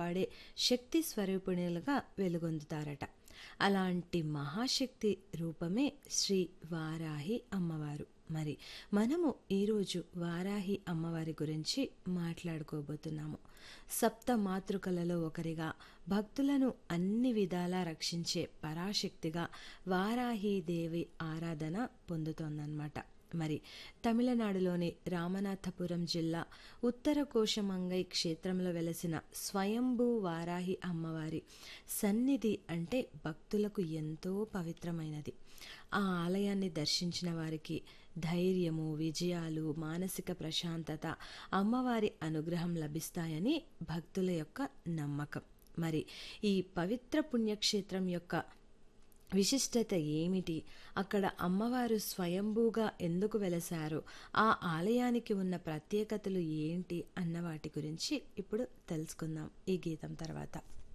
కాపాడే శక్తి స్వరూపిణులుగా వెలుగొందుతారట అలాంటి మహాశక్తి రూపమే శ్రీ వారాహి అమ్మవారు మరి మనము ఈరోజు వారాహి అమ్మవారి గురించి మాట్లాడుకోబోతున్నాము సప్త మాతృకలలో ఒకరిగా భక్తులను అన్ని విధాలా రక్షించే పరాశక్తిగా వారాహీదేవి ఆరాధన పొందుతోందన్నమాట మరి తమిళనాడులోని రామనాథపురం జిల్లా ఉత్తర కోశమంగై క్షేత్రంలో వెలసిన స్వయంభూ వారాహి అమ్మవారి సన్నిధి అంటే భక్తులకు ఎంతో పవిత్రమైనది ఆ ఆలయాన్ని దర్శించిన వారికి ధైర్యము విజయాలు మానసిక ప్రశాంతత అమ్మవారి అనుగ్రహం లభిస్తాయని భక్తుల యొక్క నమ్మకం మరి ఈ పవిత్ర పుణ్యక్షేత్రం యొక్క విశిష్టత ఏమిటి అక్కడ అమ్మవారు స్వయంభూగా ఎందుకు వెలసారు ఆ ఆలయానికి ఉన్న ప్రత్యేకతలు ఏంటి అన్న వాటి గురించి ఇప్పుడు తెలుసుకుందాం ఈ గీతం తర్వాత